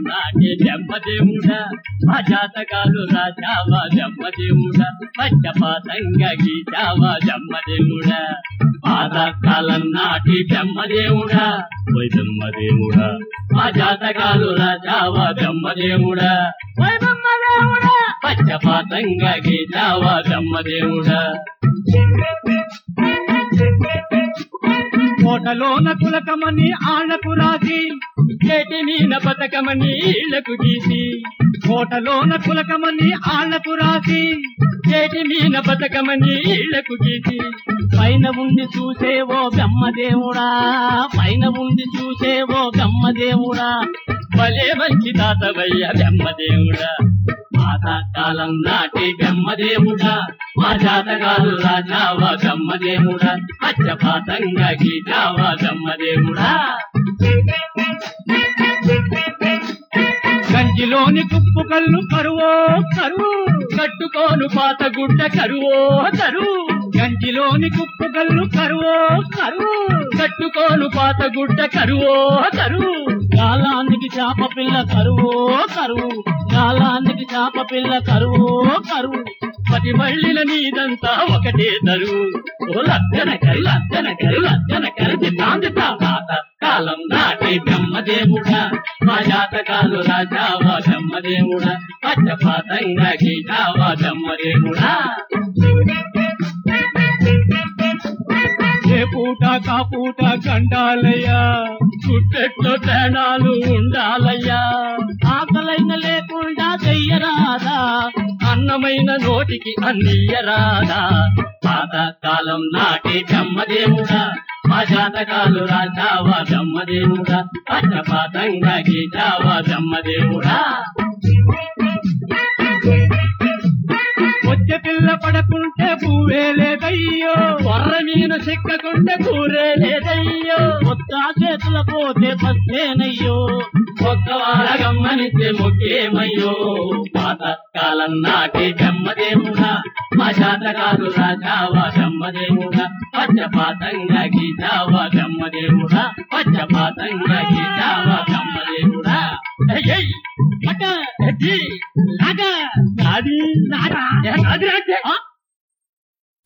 నాటి బ్రహ్మదేవుడా మా జాతకాలు రాజావా బ్రహ్మదేవుడా పచ్చపాతంగా గీతావా బ్రహ్మదేవుడా పాతకాలం నాటి బ్రహ్మదేవుడా ఓయ్ బ్రహ్మదేవుడా మా జాతకాలు రాజావా బ్రహ్మదేవుడా ఓయ్ బ్రహ్మదేవుడా పచ్చపాతంగా గీతావా బ్రహ్మదేవుడా కోటలోన కులకమని ఆళ్లకు రాసి చేటి మీన బతకమని ఇళ్లకు గీసి కోటలోన కులకమని ఆళ్లకు రాసి చేటి మీన బతకమని ఇళ్లకు గీసి పైన ఉండి చూసేవో బ్రహ్మదేవుడా పైన ఉండి చూసేవో బ్రహ్మదేవుడా భలే మంచి తాతవయ్య బ్రహ్మదేవుడా పాత కాలం నాటి బ్రహ్మదేవుడా మా జాతకాలు రాజావా బ్రహ్మదేవుడా పచ్చపాతంగా గీతావా బ్రహ్మదేవుడా గంజిలోని కుప్పు కళ్ళు కరువో కరువు కట్టుకోను పాత గుడ్డ కరువో కరువు గంజిలోని కుప్పు కళ్ళు కరువో కరువు కట్టుకోను పాత గుడ్డ కరువో కరువు కాలానికి చేప పిల్ల కరువో కరువు కాలానికి చేప పిల్ల కరువో కరువు పది మళ్ళిన నీదంతా ఒకటే తరువు ఓ లచ్చన కరు లచ్చన కరు లచ్చన కరు తిన్నాంది తాత కాలం నాటి బ్రహ్మదేవుడా మా జాతకాలు రాజావా బ్రహ్మదేవుడా పచ్చపాతంగా గీతావా బ్రహ్మదేవుడా ఏ పూట కాపూట గండాలయ్యా గుట్టెట్లో ప్రాణాలు ఉండాలయ్యా ఆకలైన లేకుండా చెయ్యరాదా అన్నమైన నోటికి అందియరాదా పాత కాలం నాటి బ్రహ్మదేవుడా మా జాతకాలు రాజావా బ్రహ్మదేవుడా పచ్చపాతంగా గీతావా బ్రహ్మదేవుడా వచ్చే పిల్ల పడకుంటే పూవే లేదయ్యో కొర్ర మీను చిక్కకుంటే కూరే లేదయ్యో ఒక్క చేతుల పోతే పస్తేనయ్యో ఒక్కవార గమ్మనితే ముఖ్యమయ్యో పాత కాలం నాటి బ్రహ్మదేవుడా మా జాతకాలు రాజావా బ్రహ్మదేవుడా పచ్చపాతంగా గీతావా బ్రహ్మదేవుడా పచ్చపాతంగా గీతావా బ్రహ్మదేవుడా ఏయ్! అట ఎత్తి! నాట నాది నాట ఏ నాది అంటే? ఆ?